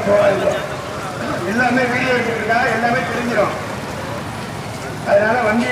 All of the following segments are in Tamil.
எல்லாமே வீடியோ எடுத்துருக்கா எல்லாமே தெரிஞ்சிடும் அதனால வண்டி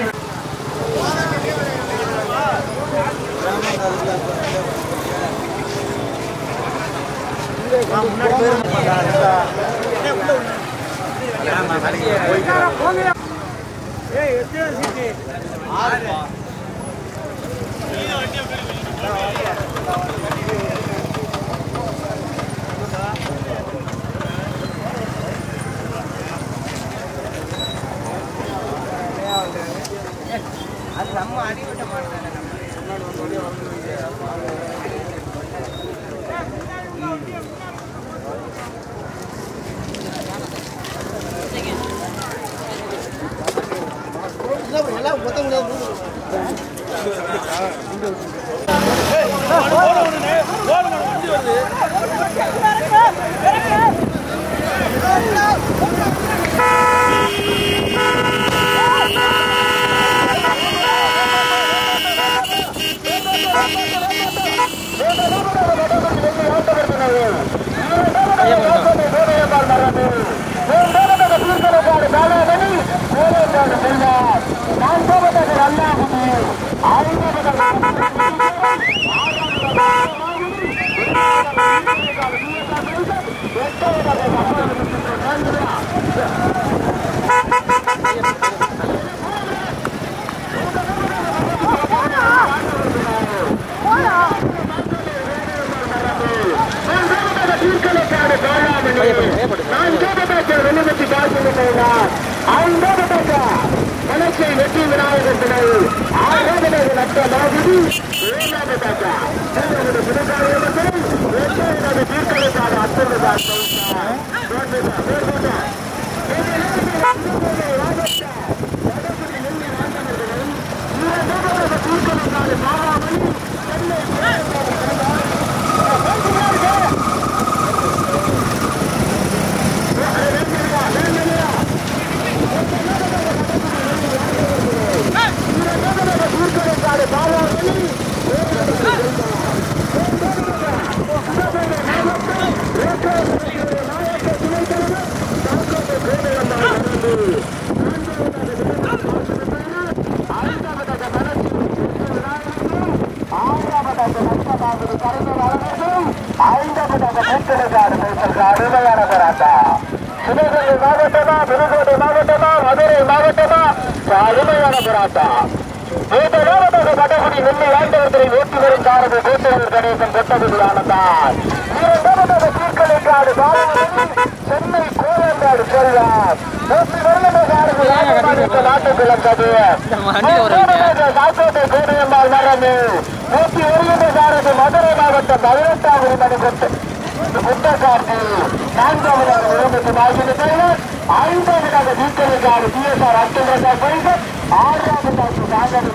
வெற்றி விநாயகர் துணை ஆறாவது நட்ட மாதிரி ஏழாவது தாக்கா மூன்றாவது புதுக்காரிய மக்கள் எட்டாவது தீர்க்கலைக்கான அத்தனை அருமையான போராட்டா சிவகங்கை மாவட்டமா புதுக்கோட்டை மாவட்டமா மதுரை மாவட்டமா அருமையான போராட்டம் இந்த நேரமாக பட்டகுடி நெல்லி ஆண்டவர்களை ஓட்டி வரும் காரது கோட்டூர் கணேசன் கொட்டகுடி ஆனந்தான் இரண்டாவதாக தீர்க்கலைக்காடு பாலமணி சென்னை கோயந்தாடு செல்வார் நூற்றி வருடமாக நாட்டு கிழக்கது காக்கோட்டை கோடையம்மாள் மரமு நூற்றி வருகின்ற சாரதி மதுரை மாவட்டம் பதினெட்டாவது மணி கொட்டு புத்தகார்த்தி நான்காவதாக விரும்பத்து மாகின செயலர் ஐந்தாவதாக தீர்க்கலைக்காடு சிஎஸ்ஆர் அப்துல் ரசாக் பரிசன் ஆறாவதாக நாகர்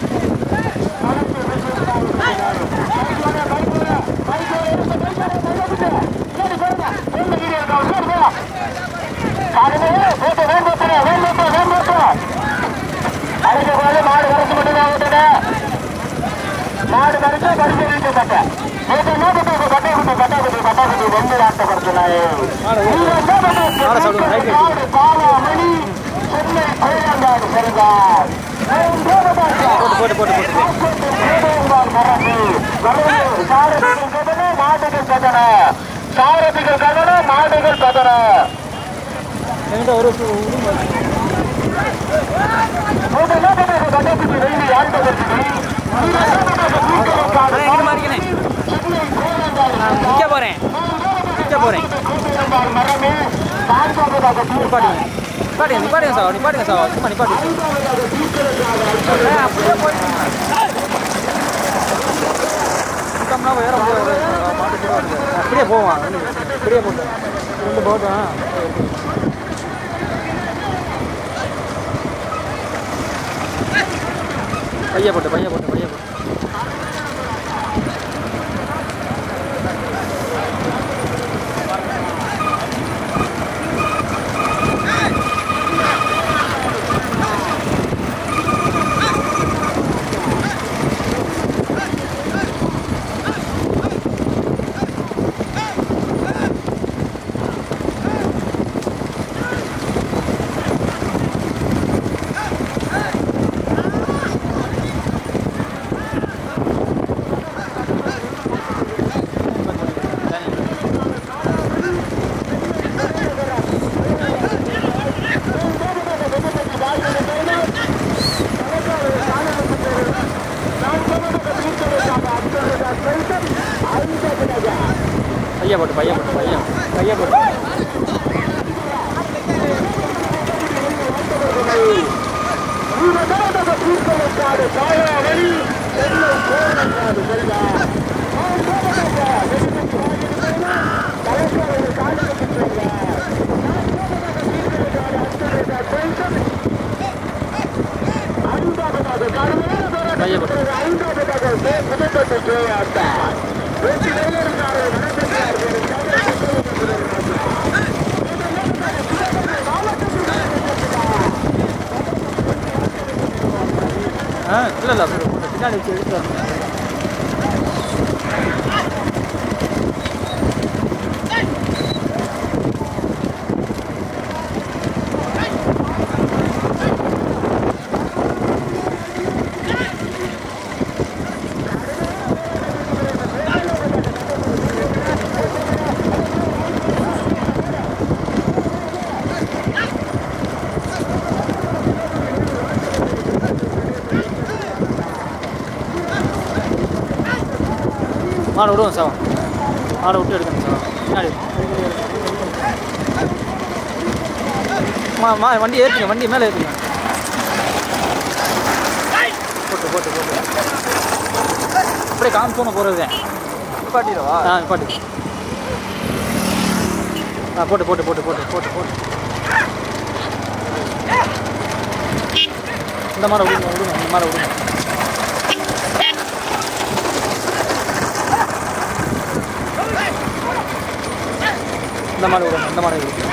மாடு கரைச்சு மட்டும்தான் விட்டுட மாடு கரைச்சு கரைச்சு வீட்டுப்பட்ட நேற்று நோக்கத்துக்கு கட்டை குட்டி கட்டை குட்டி கட்டை குட்டி ரெண்டு ஆட்டப்படுத்தினாரு மாடு பாலாமணி சென்னை கோயங்காடு செல்வார் போட்டு போட்டு சாரதிகள் கதன மாடுகள் கதன சாரதிகள் கதன மாடுகள் கதன மூன்று நோக்கத்துக்கு கட்டை குட்டி ரெண்டு ஆட்டப்படுத்தி நிக்க போறேன் நிக்க போறேன் மரமே நான்காவதாக நிப்பாட்டுங்க நிப்பாட்டுங்க நிப்பாட்டுங்க சார் நிப்பாட்டுங்க சார் சும்மா நிப்பாட்டுங்க ஏய், அப்படியே போயிட்டு சுத்தம்னா வேற முடியாது மாட்டு கூட வருது. அப்படியே போவான் அப்படியே போட்டு ரெண்டு போட்டும் பைய போட்டு பைய போட்டு பைய போட்டு பைய போட்டு பைய போட்டு பைய பைய போட்டு பைய போட்டு ஆ இல்லை இல்லை அப்படி போட்டு பின்னாடி வச்சு எடுத்து வரணும் மாடை விடுவோம் சார் மாடை விட்டு எடுக்கணும் சார் பின்னாடி மா மா வண்டி ஏற்றுங்க வண்டி மேலே ஏற்றுங்க போட்டு போட்டு போட்டு அப்படியே காமிச்சோன்னு போகிறது தான் நிப்பாட்டிடவா ஆ பாட்டு ஆ போட்டு போட்டு போட்டு போட்டு போட்டு போட்டு இந்த மாதிரி விடுங்க விடுங்க இந்த மாதிரி விடுங்க இந்த மாதிரி விடுங்க இந்த மாதிரி விடுங்க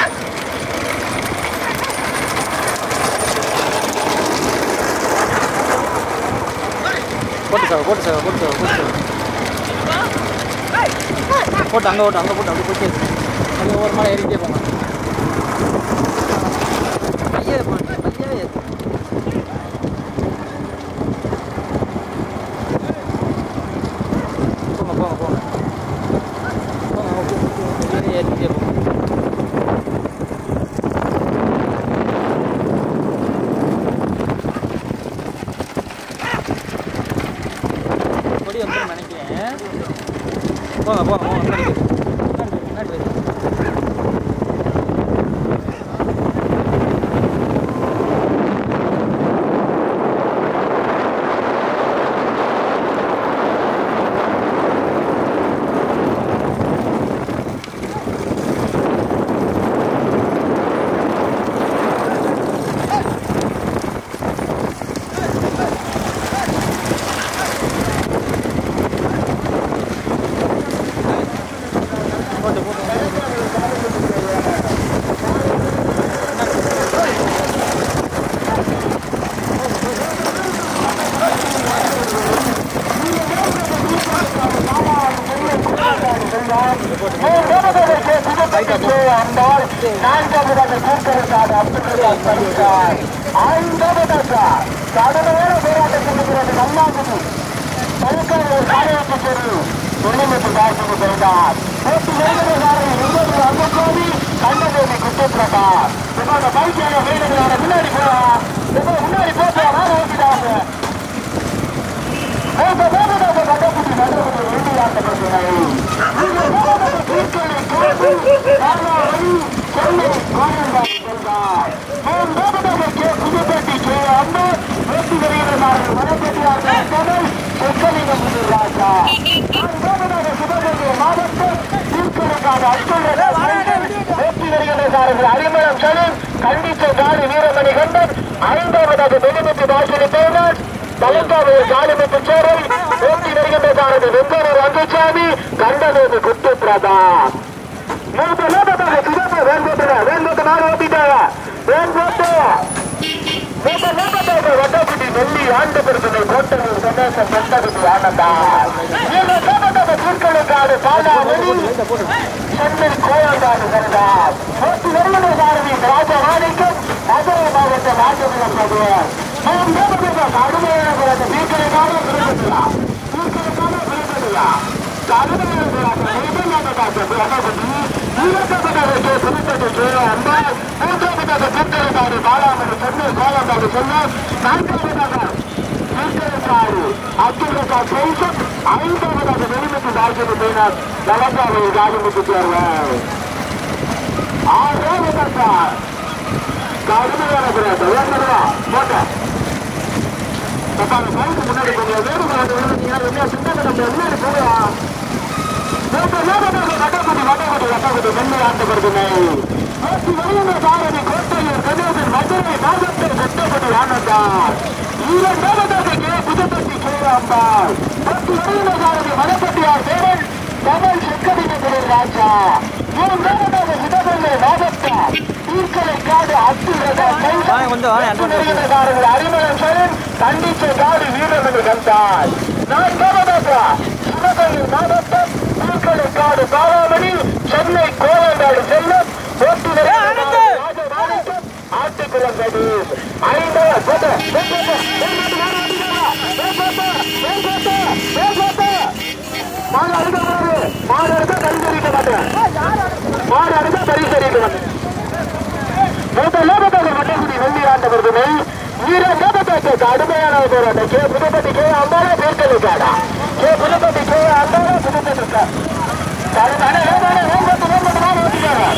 போட்டு சார் போட்டு சார் போட்டு சார் போட்டு சார் போட்டு அங்கே ஓட்டு அங்கே போட்டு அப்படி போட்டு அங்கே ஒரு மலை ஏறிக்கிட்டே போங்க பையே போட்டு பையவே போங்க போங்க போங்க போங்க ஓகே ஓகே ஏறி ஏறிக்கிட்டே போங்க கொடி வந்து நினைக்கிறேன் போங்க போங்க போங்க முன்னாடி போய். முன்னாடி போய், முன்னாடி போய். போட்டு போட்டு கடுமையான போராட்டம் கொடுக்கிறது நல்லாகுது பழுக்கான ஒரு காலையத்து பெரு தொழில்நுட்ப தாசிக்கு பிறந்தார் போட்டி வேதனைக்காரன் ஒன்பது அங்கக்கோடி கண்டதேவி குற்றப்பிரகார் இப்போ அந்த பைக்கான வேதனையான முன்னாடி போறா இப்போ முன்னாடி போட்டா நான் ஓட்டிட்டாங்க போட்ட போட்டதாக கட்டப்பட்டு நடந்து இறுதியாட்டப்படுகிறது புதுப்பட்டி கே அன்பு வெற்றி வருகிறார் வனப்பட்டியார் கமல் சொக்கலிங்கம் ராஜா சிவகங்கை மாவட்டம் திருக்கணக்கான அச்சுடன் வெற்றி வருகின்றார்கள் அரிமளம் சலீம் கண்டிச்ச காலி வீரமணி கண்டன் ஐந்தாவதாக வெளிமிட்டு வாசலி பேனர் தலக்காவையில் காலிமிட்டு சேரல் வெற்றி வருகின்றதாரது வெங்கடூர் அங்குசாமி கண்டதேவி குத்து பிரதான் மூன்று லோகத்தாக சிவப்பு வேண்போட்டு வேண்போட்டு நாடு ஓட்டிட்டாங்க வேண்போட்டு மூன்று லோகத்தாக வட்டக்குடி வெள்ளி ஆண்டு பெருந்தனை கோட்டங்கள் சந்தோஷம் பெற்றகுடி ஆனந்தா ஏழு லோகத்தாக தீர்க்கலுக்காடு பாலா வெளி சென்னை கோயம்பாடு சென்றார் போட்டி வருவது சாரதி ராஜமாணிக்கம் மதுரை மாவட்டம் ராஜபுரம் பகுதியில் மூன்று லோகத்தாக கடுமையான பிறகு தீர்க்கலுக்காக விரும்புகிறார் தீர்க்கலுக்காக விரும்புகிறார் கடுமையான பிறகு நிர்பந்தமாக வட்டக்குடி ஈரக்கப்பட்டதற்கு புதுப்பட்டு அம்பாள் மூன்றாவதாக தீர்க்கலுக்காடு பாலாமணி சென்னை கோயம்பாடு செல்லும் நான்காவதாக தீர்க்கலுக்காடு அப்துல் ரசாக் ஜெய்சன் ஐந்தாவதாக வெளிமிட்டு மார்க்கெட் போயினார் வழக்காவை ராஜமுத்து சேர்வார் ஆறாவது கட்டா கடுமையான பிரயாசம் வேணுமா போட்ட பத்தாங்க பைக்கு முன்னாடி போங்க வேறு மாட்டு விழுந்தீங்க என்ன சின்ன கடை முன்னாடி போகா வட்டக்குடி வட்டக்குடி வட்டக்குடி வெள்ளை ஆட்டப்படுதுமே நோக்கி வெளியுமே சாரதி கோட்டையூர் கணேசன் மதுரை நாகத்தை வெட்டப்படி ஆனந்தார் ஈரன் வேகதாசைக்கு புதுப்பட்டி கேராம்பாள் நோக்கி வெளியுமே சாரதி மலைப்பட்டியார் சேரன் கமல் செக்கடின ராஜா ஈரன் வேகதாச சிதம்பரம் நாகத்தா தீர்க்கலை காடு அத்துரதா வாங்க, கொஞ்சம் வாங்க, advance வாங்க. காரர்கள் அறிமுகம் செய்யும் கண்டிச்ச காடு வீரர்கள் கண்டார் நான் தேவதாசா சிவகங்கை மாவட்டம் தீர்க்கலை காடு பாலாமணி சென்னை கோவங்காடு செல்லும் ஓட்டுநர் ராஜமாணிக்கம் ஆட்டுக்குளம் கதீஷ் ஐந்தாவது போட்ட மாடு அடிக்க மாடு அடிக்க பரிசீலிக்க மாட்டேன் மாடு அடிக்க பரிசீலிக்க மாட்டேன் மூத்த லோகத்தாக மட்டக்குடி வெள்ளி ஆண்டவர்களை வீர லோகத்தாக்கு கடுமையான போராட்டம் கே புதுப்பட்டி கே அம்பாலா பேர்க்கலுக்காடா கே புதுப்பட்டி கே அம்பாலா புதுப்பட்டிக்கா கடுமையான லோகான லோகத்து லோகத்தான் ஓட்டிக்காரா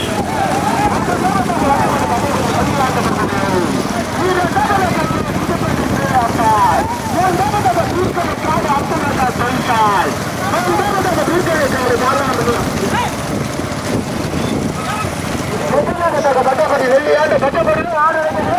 பட்டப்படி வெள்ளியாண்டு பட்டப்படி ஆடு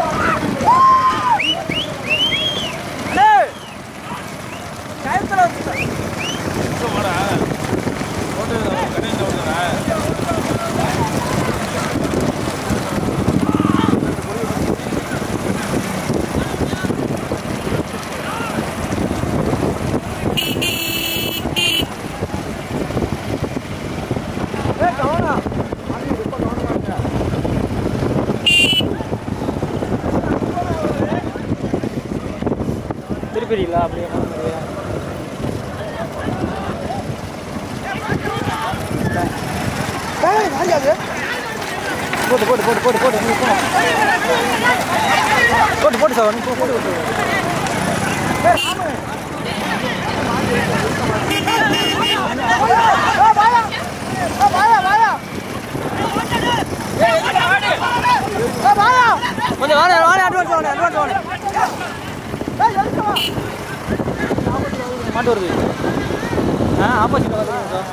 திருப்பிடிங்களா அப்படியே அப்படியே. போட்டு போட்டு போட்டு போட்டு போட்டு நீ போ. போட்டு போட்டு சார் நீ போ, போட்டு போட்டு கொஞ்சம் வாங்க வாங்க அட்வான்ஸ் வாங்க அட்வான்ஸ் வாங்க மாட்டு வருது ஆ ஆப்போசிட் வருது சார்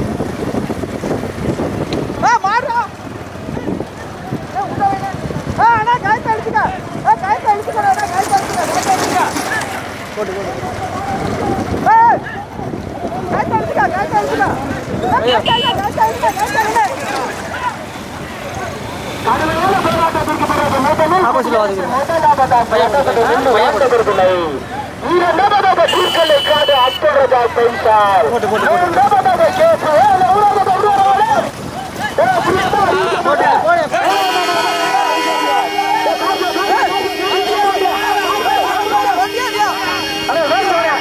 போட்டு போட்டு கடுமையான போராட்டத்திற்கு பிறகு முதலில் ஆப்போசிட்ல வாங்க முதலாவதாக பட்டப்படி வெள்ளி ஆண்டவர்களை வீர நபதாக தீர்க்கலை காடு அத்தரதா பைசால் போட்டு, போட்டு, போட்டு. நபதாக கேட்டு ஏழு உலகத்தை உருவாக்குவார். ஏ, புரியுதா? போட்டு போட்டு அண்ணா, வேக வாங்க.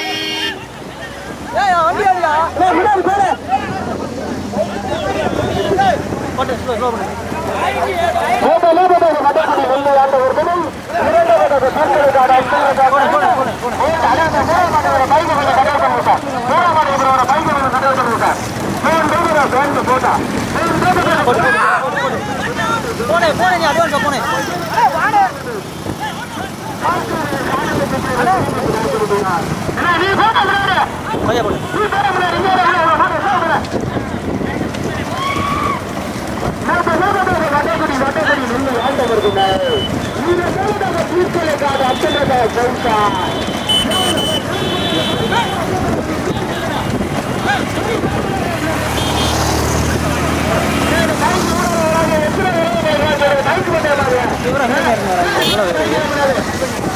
வண்டி ஆடுயா அண்ணா, முன்னாடி போடு. போட்டு ஸ்லோ ஸ்லோ பண்ணு முதலாவதாக மதகுடி வெள்ளி ஆண்டவர்களும் இரண்டாவதாக தீர்க்கலை காடு அத்தரதா போடு போடு பைசால். போடு போடு ஏ, அண்ணா, இந்த சூரமானவரை பைக்கு கொஞ்சம் கட்டளை பண்ணி விட்டார். சூரமானவரை பைக்கு கொஞ்சம் கட்டளை பண்ணி விட்டார். மூணு பேரை சேர்ந்து போட்டா. மூணு பேரை போடு போனே போனே நீ அட்வான்ஸ் போனே அண்ணா, நீ போட்டா முன்னாடி. பையா போடு நீ போட்டா முன்னாடி. இங்க வர, இங்க வர, வாங்க, போங்க. நாம லோகத்தோட வட்டக்குடி, வட்டக்குடி நின்று ஆண்டவர்கள். இந்த லோகத்தோட தீர்க்கலைக்காக அத்தனைக்காக பைசா. ஏழு பைக் ஊட வராங்க. எத்தனை பேர் வராங்க? பைக் மட்டும் வராங்க. இவரா என்ன நேரம் வராங்க இவரா வேற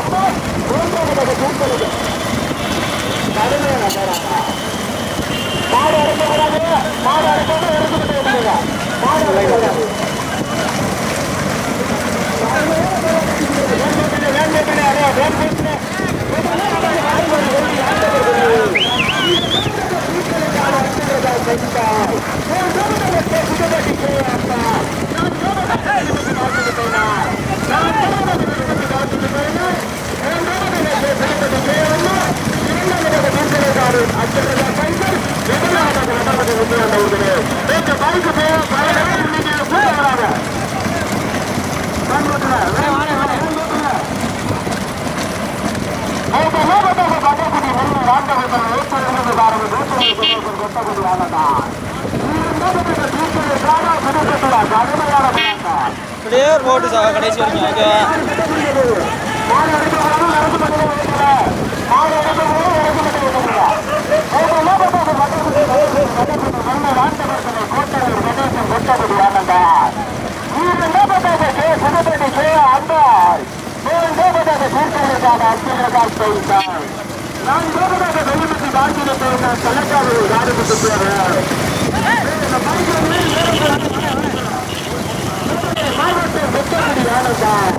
அம்மா கொட்டகுடி ஆனதான் கடுமையான போராட்டம் அப்படியே ஒரு போட்டு சார் கடைசி வரைக்கும் ஓகே மாடு எடுக்கக்கூடாது நடந்து மட்டும் வைக்கல மாடு எடுக்கக்கூடாது நடந்து மட்டும் வைக்கல அவங்க என்ன பண்றது மக்களுக்கு நல்ல ராண்டவர்களை கோட்டையில் கணேசன் கொட்டகுடி ஆனந்தான் நீர் என்ன பண்றது கே சுகபதி கே அந்தார் நீர் என்ன பண்றது கூட்டத்திற்காக அர்ச்சனர்கள் போயிட்டார் நான் கோபதாக வெளிப்பட்டு வாழ்க்கையில் போயிருந்தேன் கலக்காக யாரு விட்டு போறேன் இந்த பைக்கில் மாவட்டம் கொட்டகுடி ஆனந்தான்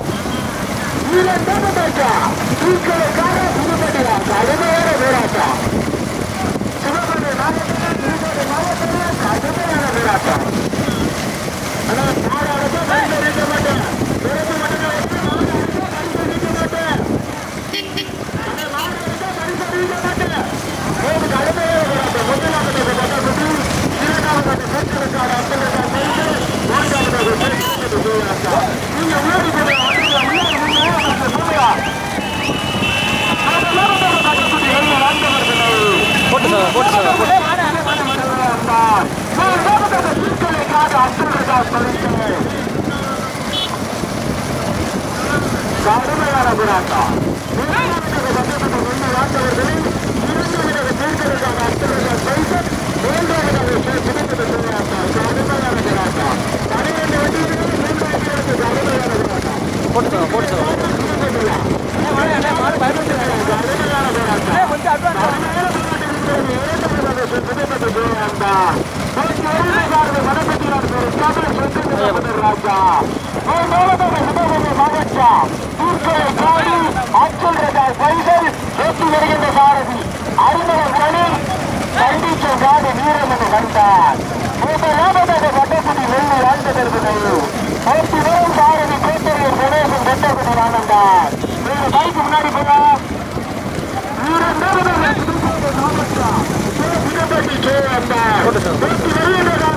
போட்டு சார் போட்டு சார் போட்டு கடுமையான போராட்டம் போட்டு சார் போட்டு சார் முன்னாடி போலாம் போட்டு சார்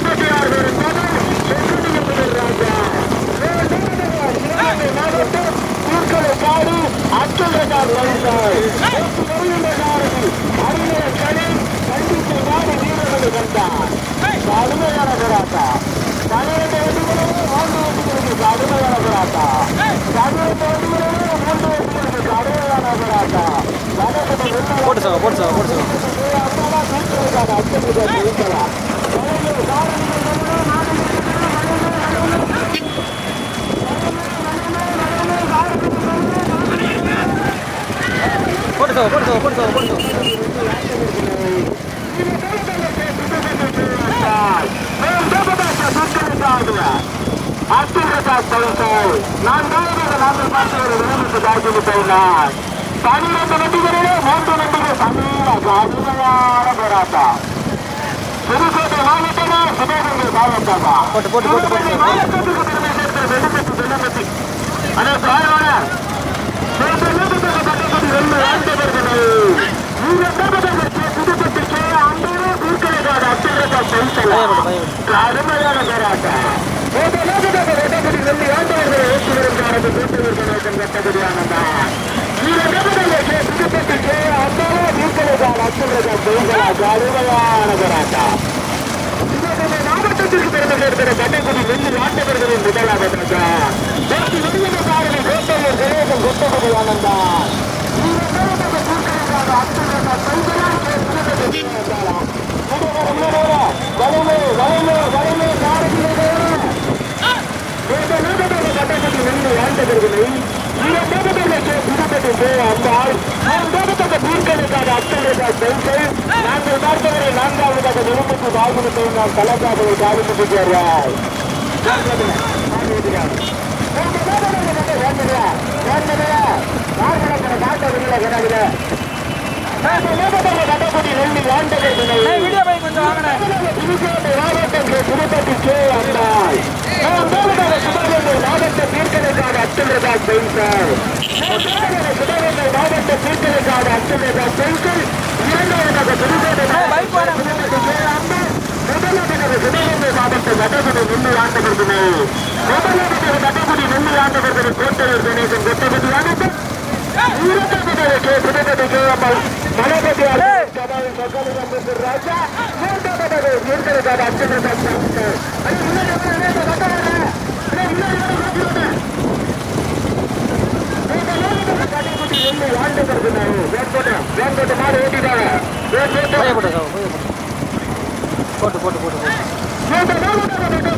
போட்டு சார் போட்டு சார் போட்டு சார் போட்டு சார் போட்டு சார் போட்டு சார் போட்டு சார் பன்னிரண்டு நம்பிகளிலே மூன்று நம்பிகள் சமீப கடுமையான போராட்டம் புதுக்கோட்டை மாவட்டமா சிவகங்கை மாவட்டமா போட்டு போட்டு போட்டு போட்டு சார் மாவட்டத்துக்கு பெருமை சேர்க்கிற வெள்ளப்பட்டி வெள்ளப்பட்டி அதே தாழ்வான கடுமையான போராட்டம் கடுமையான போராட்டம் மாவட்டத்திற்கு பெருமை சேர்க்கிற கண்ணைக்குடி வெள்ளி நாட்டவர்களின் முதலாவது கோட்டையில் கணேசன் கொட்டகுடி ஆனந்தா வலிமை வலிமை வலிமை நாங்கள் பார்த்தவரை நான்காவதாக நிரூபித்து வாழ்முகத்தை நாம் கலாச்சாரத்தை சாதித்து சேர்வாய் வீடியோ பை கொஞ்சம் வாங்கினேன் பைக் போட மலைப்பட்டி இருக்காது அச்சத்தை தப்பு அது முன்னாடி வர வேண்டாம் கட்ட வேண்டாம் முன்னாடி வர வேண்டாம் பைய போட்டு சார் பைய போட்டு போட்டு போட்டு போட்டு போட்டு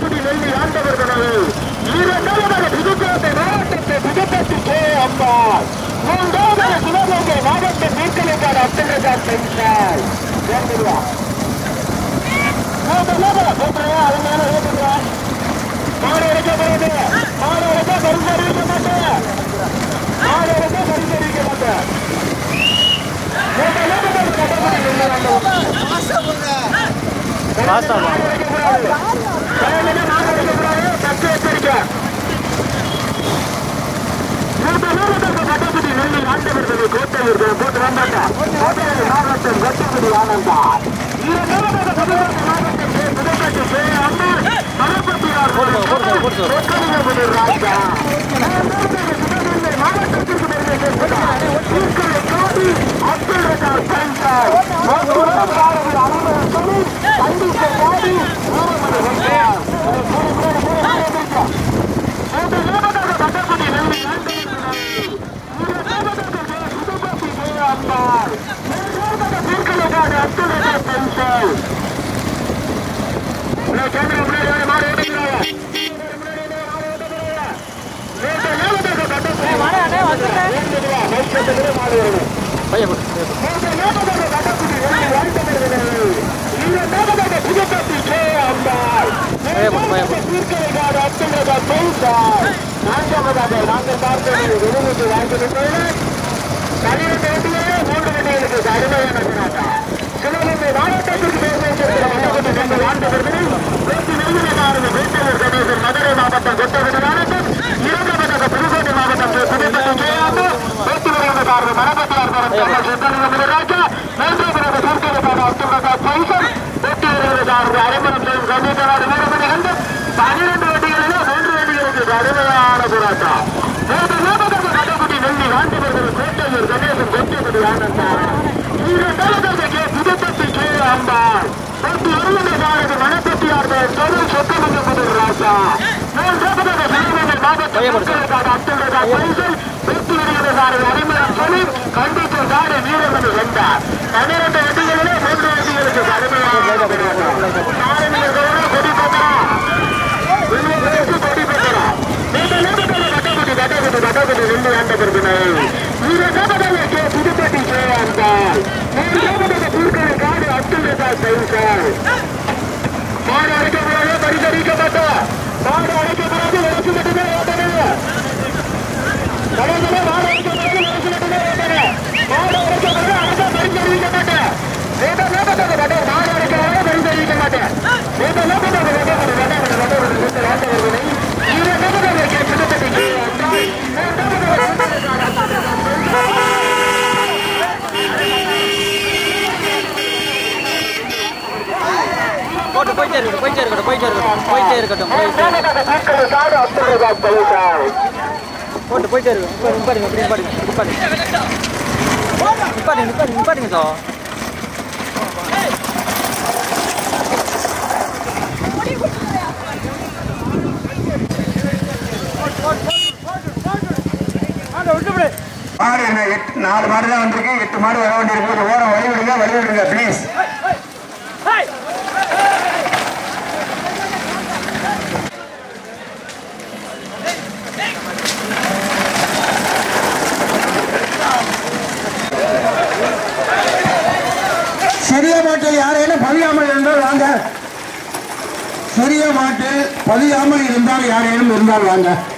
மாடு அடைக்கப்படுது மாடு அடைக்க பரிசளிக்க மாட்டேன் மாடு அடைக்க பரிசளிக்க மாட்டேன் ஃபாஸ்ட்டாக பைய போட்டு பைய போட்டு பைய போட்டு பைய போட்டு மதுரை மாவட்டம் கொட்டகுடி மாவட்டம் இரண்டாவது புதுக்கோட்டை மாவட்டம் புதுக்கோட்டை மரபத்தியார் மரபத்தியார் ராஜா மூன்றாவது சூர்கேபாடு அப்துல்லா பைசல் நூற்றி இருபது அரைமணம் செய்யும் கண்ணீர் வீரமணி கண்டு பன்னிரண்டு வண்டிகளில் மூன்று வண்டிகளுக்கு கடுமையான போராட்டம் மூன்று லோகதர்ம கடைக்குடி வெள்ளி வாண்டிவர்கள் கோட்டையூர் கணேசன் கொட்டியபடி ஆனந்தார் இரண்டாவது கே புதுப்பட்டி கே அம்பாள் பத்து இருபது நாளுக்கு மணப்பட்டியார் தொழில் சொத்தமங்க புதர் ராஜா மூன்றாவது சிவகங்கை மாவட்டம் அப்துல்லா பைசல் நூற்றி இருபது நாள் அரைமணம் சொல்லி கண்டித்து சாடு வீரமணி வென்றார் பன்னிரண்டு வண்டிகளிலே மூன்று வண்டிகளுக்கு கடுமையான போராட்டம் சாரணியர்களோடு கொடி போகிறார் போட்டு போயிட்டே இருக்கட்டும் போயிட்டே இருக்கட்டும் போயிட்டே இருக்கட்டும் போயிட்டே இருக்கட்டும் போட்டு போயிட்டே இருக்கும் நிப்பாடுங்க இப்படி நிப்பாடுங்க நிப்பாடுங்க நிப்பாடுங்க நிப்பாடுங்க நிப்பாடுங்க சார் மாடு என்ன எட்டு நாலு மாடு தான் வந்திருக்கு எட்டு மாடு வர வேண்டியிருக்கு கொஞ்சம் ஓரம் வழி விடுங்க வழி விடுங்க ப்ளீஸ் சிறிய மாட்டில் யாரேனும் பதியாமல் இருந்தால் வாங்க சிறிய மாட்டில் பதியாமல் இருந்தால் யாரேனும் இருந்தால் வாங்க